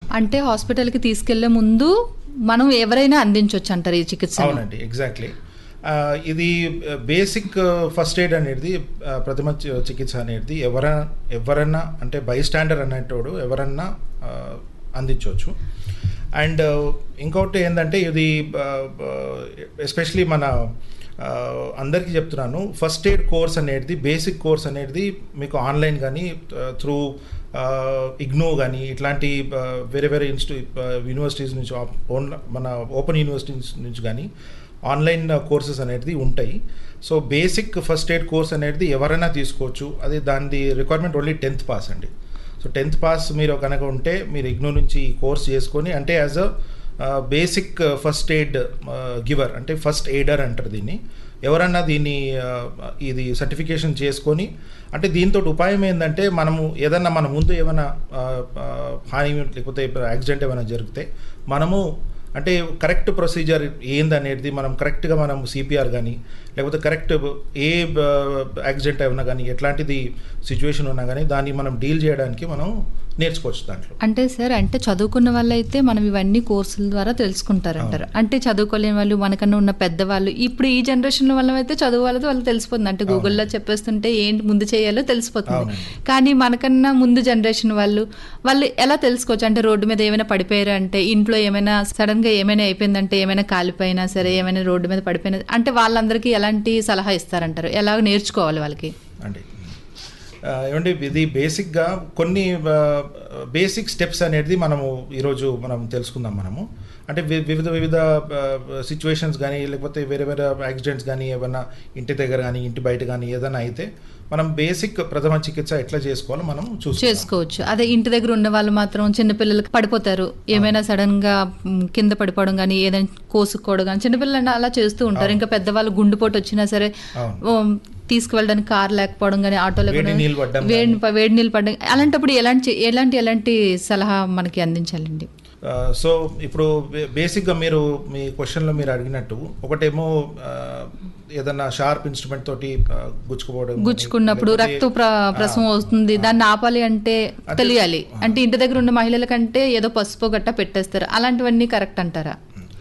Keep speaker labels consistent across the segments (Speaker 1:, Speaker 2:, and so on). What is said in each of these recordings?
Speaker 1: అంటే హాస్పిటల్కి తీసుకెళ్లే ముందు మనం ఎవరైనా అందించవచ్చు అంటారు ఈ చికిత్స
Speaker 2: అవునండి ఎగ్జాక్ట్లీ ఇది బేసిక్ ఫస్ట్ ఎయిడ్ అనేది ఆ, ప్రథమ చి- చికిత్స అనేది ఎవరైనా ఎవరన్నా అంటే బై స్టాండర్ అనేటోడు ఎవరన్నా ఆ, అందించవచ్చు అండ్ ఇంకొకటి ఏంటంటే ఇది ఎస్పెషలీ మన ఆ, అందరికీ చెప్తున్నాను ఫస్ట్ ఎయిడ్ కోర్స్ అనేది బేసిక్ కోర్స్ అనేది మీకు ఆన్లైన్ కానీ త్రూ ఇగ్నో కానీ ఇట్లాంటి ఆ, వేరే వేరే ఇన్స్టి యూనివర్సిటీస్ నుంచి ఆప్- ఓన్ మన ఓపెన్ యూనివర్సిటీస్ నుంచి కానీ ఆన్లైన్ కోర్సెస్ అనేది ఉంటాయి so basic first aid course అనేది ఎవరైనా తీసుకోవచ్చు అది దాని రిక్వైర్మెంట్ ఓన్లీ టెన్త్ పాస్ అండి సో టెన్త్ పాస్ మీరు కనుక ఉంటే మీరు ఇగ్నో నుంచి ఈ కోర్స్ చేసుకొని అంటే as a basic first aid giver అంటే ఫస్ట్ ఎయిడర్ అంటారు దీన్ని ఎవరన్నా దీన్ని ఆ, ఇది సర్టిఫికేషన్ చేసుకొని అంటే దీంతో ఉపాయం ఏంటంటే మనము ఏదన్నా మన ముందు ఏమైనా ఆ, ఆ, హాని లేకపోతే యాక్సిడెంట్ ఏమైనా జరిగితే మనము అంటే కరెక్ట్ ప్రొసీజర్ ఏందనేది మనం కరెక్ట్గా మనం సిపిఆర్ కానీ లేకపోతే కరెక్ట్ ఏ యాక్సిడెంట్ అయినా కానీ ఎట్లాంటిది సిచ్యువేషన్ ఉన్నా కానీ దాన్ని మనం డీల్ చేయడానికి మనం నేర్చుకోవచ్చు దాంట్లో
Speaker 1: అంటే సార్ అంటే చదువుకున్న వాళ్ళైతే మనం ఇవన్నీ కోర్సుల ద్వారా తెలుసుకుంటారంటారు అంటే చదువుకోలేని వాళ్ళు మనకన్నా ఉన్న పెద్దవాళ్ళు ఇప్పుడు ఈ జనరేషన్ వల్ల అయితే చదువు వాళ్ళతో వాళ్ళు తెలిసిపోతుంది అంటే గూగుల్లో చెప్పేస్తుంటే ఏంటి ముందు చేయాలో తెలిసిపోతుంది
Speaker 2: అవునండి.
Speaker 1: కానీ మనకన్నా ముందు జనరేషన్ వాళ్ళు వాళ్ళు ఎలా తెలుసుకోవచ్చు అంటే రోడ్డు మీద ఏమైనా పడిపోయారు అంటే ఇంట్లో ఏమైనా సడన్ గా ఏమైనా అయిపోయిందంటే ఏమైనా కాలిపోయినా సరే ఏమైనా రోడ్డు మీద పడిపోయినా అంటే వాళ్ళందరికీ ఎలాంటి సలహా ఇస్తారంటారు ఎలా నేర్చుకోవాలి వాళ్ళకి
Speaker 2: అండి ఆ, ఏమండి ఇది బేసిక్గా కొన్ని బేసిక్ స్టెప్స్ అనేది మనము ఈరోజు మనం తెలుసుకుందాం మనము అంటే వి- వివిధ వివిధ సిచ్యువేషన్స్ కానీ లేకపోతే వేరే వేరే యాక్సిడెంట్స్ కానీ ఏమైనా ఇంటి దగ్గర కానీ ఇంటి బయట కానీ ఏదైనా అయితే మనం బేసిక్ ప్రథమ చికిత్స ఎట్లా చేసుకోవాలో మనం చూసుకోవాలి
Speaker 1: చేసుకోవచ్చు అదే ఇంటి దగ్గర ఉన్న వాళ్ళు మాత్రం చిన్నపిల్లలకి పడిపోతారు ఏమైనా సడన్ గా మ్, కింద పడిపోవడం కానీ ఏదైనా కోసుకోవడం కానీ చిన్నపిల్లలు అలా చేస్తూ ఉంటారు ఇంకా పెద్దవాళ్ళు గుండెపోటు వచ్చినా సరే
Speaker 2: అవును.
Speaker 1: ఓ, తీసుకువెళ్ళడానికి కార్ లేకపోవడం కానీ ఆటో
Speaker 2: వేడి నీళ్ళు పడ్డం
Speaker 1: వేడి వేడి నీళ్ళు పడడం అలాంటప్పుడు ఎలాంటి ఎలాంటి ఎలాంటి సలహా మనకి అందించాలండి
Speaker 2: ఆ, సో ఇప్పుడు బే- బేసిక్గా మీరు మీ క్వశ్చన్లో మీరు అడిగినట్టు ఒకటేమో ఆ, ఏదన్నా షార్ప్ ఇన్స్ట్రుమెంట్ తోటి ఆ, గుచ్చుకుపోవడం కానీ,
Speaker 1: గుచ్చుకున్నప్పుడు
Speaker 2: లేకపోతే-
Speaker 1: రక్త ప్ర- ప్రసవం వస్తుంది దాన్ని ఆపాలి అంటే తెలియాలి అంటే ఇంటి దగ్గర ఉన్న మహిళల కంటే ఏదో పసుపు గట్ట పెట్టేస్తారు అలాంటివన్నీ కరెక్ట్ అంటారా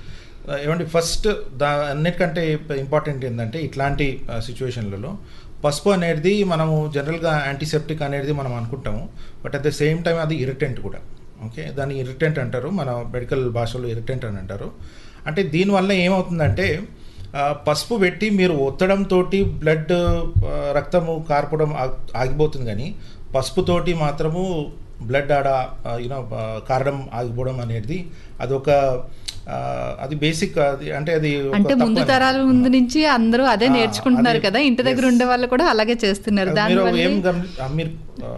Speaker 2: ఆ, ఏమండి ఫస్ట్ దా అన్నిటికంటే ఇంపార్టెంట్ ఏంటంటే ఇట్లాంటి సిచ్యువేషన్లలో పసుపు అనేది మనము జనరల్గా యాంటీసెప్టిక్ అనేది మనం అనుకుంటాము but at the same time అది ఇరిటెంట్ కూడా ఓకే దాన్ని ఇరిటెంట్ అంటారు మన మెడికల్ భాషలో ఇరిటెంట్ అని అంటారు అంటే దీనివల్ల ఏమవుతుందంటే ఆ, పసుపు పెట్టి మీరు ఒత్తడంతో బ్లడ్ రక్తము కార్పడం ఆగ్- ఆగిపోతుంది కానీ పసుపుతోటి మాత్రము బ్లడ్ ఆడ యూనో కారడం ఆగిపోవడం అనేది అదొక ఆ, అది బేసిక్ అది అంటే అది ఒక
Speaker 1: అంటే
Speaker 2: తప్పు
Speaker 1: ముందు
Speaker 2: అని.
Speaker 1: తరాల ముందు నుంచి అందరూ అదే
Speaker 2: ఆ,
Speaker 1: నేర్చుకుంటున్నారు
Speaker 2: అది-
Speaker 1: కదా ఇంటి దగ్గర
Speaker 2: yes.
Speaker 1: ఉండే వాళ్ళు కూడా అలాగే చేస్తున్నారు
Speaker 2: మీరు
Speaker 1: దానివల్ల
Speaker 2: ఏం గమని ఆ, మీరు ఆ,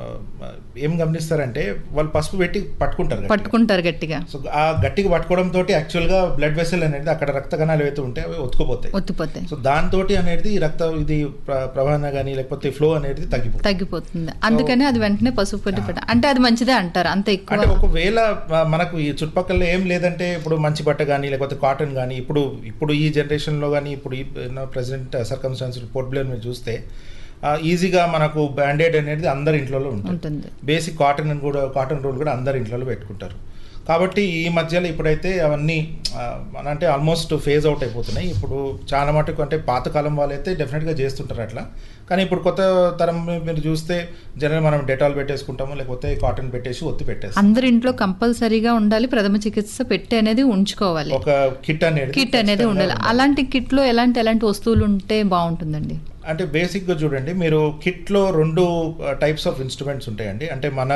Speaker 2: ఏం గమనిస్తారంటే వాళ్ళు పసుపు పెట్టి పట్టుకుంటారు గట్టిగా.
Speaker 1: పట్టుకుంటారు గట్టిగా
Speaker 2: సో ఆ గట్టిగా పట్టుకోవడం తోటి యాక్చువల్గా బ్లడ్ వెసల్ అనేది అక్కడ రక్త కణాలు ఏవైతే ఉంటాయి అవి ఒత్తుకుపోతాయి
Speaker 1: ఒత్తిపోతాయి
Speaker 2: సో దాంతో అనేది రక్త ఇది ప్ర- ప్రవహన కానీ లేకపోతే ఫ్లో అనేది తగ్గిపోతుంది
Speaker 1: తగ్గిపోతుంది అందుకని అది వెంటనే పసుపు పెట్టి పెట్ట అంటే అది మంచిదే అంటారు అంత ఎక్కువ
Speaker 2: అంటే ఒకవేళ ఆ, మనకు ఈ చుట్టుపక్కల ఏం లేదంటే ఇప్పుడు మంచి బట్ట కానీ లేకపోతే కాటన్ కానీ ఇప్పుడు ఇప్పుడు ఈ జనరేషన్లో కానీ ఇప్పుడు ఈ ప్రెసిడెంట్ సర్కమ్స్టాన్స్ పోర్ట్ బ్లేర్ మీరు చూస్తే ఆ, ఈజీగా మనకు బ్యాండేడ్ అనేది అందరి ఇంట్లో ఉంటుంది
Speaker 1: ఉంటుంది
Speaker 2: బేసిక్ కాటన్ అని కూడా కాటన్ రోల్ కూడా అందరి ఇంట్లో పెట్టుకుంటారు కాబట్టి ఈ మధ్యలో ఇప్పుడైతే అవన్నీ ఆ, మన అంటే ఆల్మోస్ట్ ఫేజ్ అవుట్ అయిపోతున్నాయి ఇప్పుడు చాలా మటుకు అంటే పాతకాలం వాళ్ళైతే డెఫినెట్గా చేస్తుంటారు అట్లా కానీ ఇప్పుడు కొత్త తరం మీరు చూస్తే జనరల్ మనం డెటాల్ పెట్టేసుకుంటాము లేకపోతే కాటన్ పెట్టేసి ఒత్తి పెట్టేస్తాం
Speaker 1: అందరి ఇంట్లో కంపల్సరీగా ఉండాలి ప్రథమ చికిత్స పెట్టి అనేది ఉంచుకోవాలి
Speaker 2: ఒక కిట్ అనేది
Speaker 1: కిట్ అనేది
Speaker 2: ఖచ్చితంగా
Speaker 1: ఉండాలి అలాంటి కిట్ లో ఎలాంటి ఎలాంటి వస్తువులు ఉంటే బాగుంటుందండి
Speaker 2: అంటే బేసిక్గా చూడండి మీరు కిట్లో రెండు టైప్స్ ఆఫ్ ఇన్స్ట్రుమెంట్స్ ఉంటాయండి అంటే మన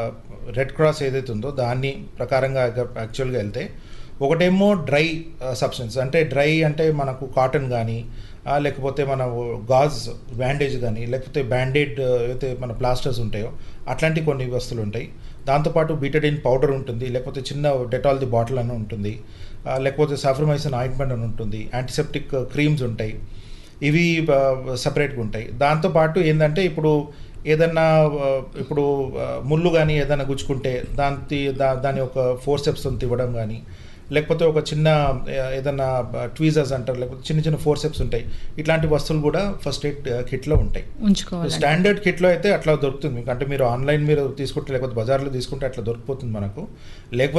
Speaker 2: రెడ్ క్రాస్ ఏదైతే ఉందో దాన్ని ప్రకారంగా యాక్చువల్గా వెళ్తే ఒకటేమో డ్రై సబ్స్టెన్స్ అంటే డ్రై అంటే మనకు కాటన్ కానీ లేకపోతే మన గాజ్ బ్యాండేజ్ కానీ లేకపోతే బ్యాండేడ్ ఏదైతే మన ప్లాస్టర్స్ ఉంటాయో అట్లాంటి కొన్ని వస్తువులు ఉంటాయి దాంతోపాటు బీటడిన్ పౌడర్ ఉంటుంది లేకపోతే చిన్న డెటాల్ది బాటిల్ అని ఉంటుంది ఆ, లేకపోతే సాఫ్రమైసిన్ ఆయింట్మెంట్ అని ఉంటుంది యాంటీసెప్టిక్ క్రీమ్స్ ఉంటాయి ఇవి సపరేట్గా ఉంటాయి దాంతోపాటు ఏంటంటే ఇప్పుడు ఏదన్నా ఆ, ఇప్పుడు ఆ, ముళ్ళు కానీ ఏదైనా గుచ్చుకుంటే దాని దా దాని ఒక ఫోర్ స్టెప్స్ తివ్వడం కానీ లేకపోతే ఒక చిన్న ఆ, ఏదన్నా ట్వీజర్స్ అంటారు లేకపోతే చిన్న చిన్న ఫోర్ స్టెప్స్ ఉంటాయి ఇట్లాంటి వస్తువులు కూడా ఫస్ట్ ఎయిడ్ కిట్లో ఉంటాయి
Speaker 1: ఉంచుకోవాలి
Speaker 2: స్టాండర్డ్ కిట్లో అయితే అట్లా దొరుకుతుంది మీకు అంటే మీరు ఆన్లైన్ మీరు తీసుకుంటే లేకపోతే బజార్లో తీసుకుంటే అట్లా దొరికిపోతుంది మనకు లేకపోతే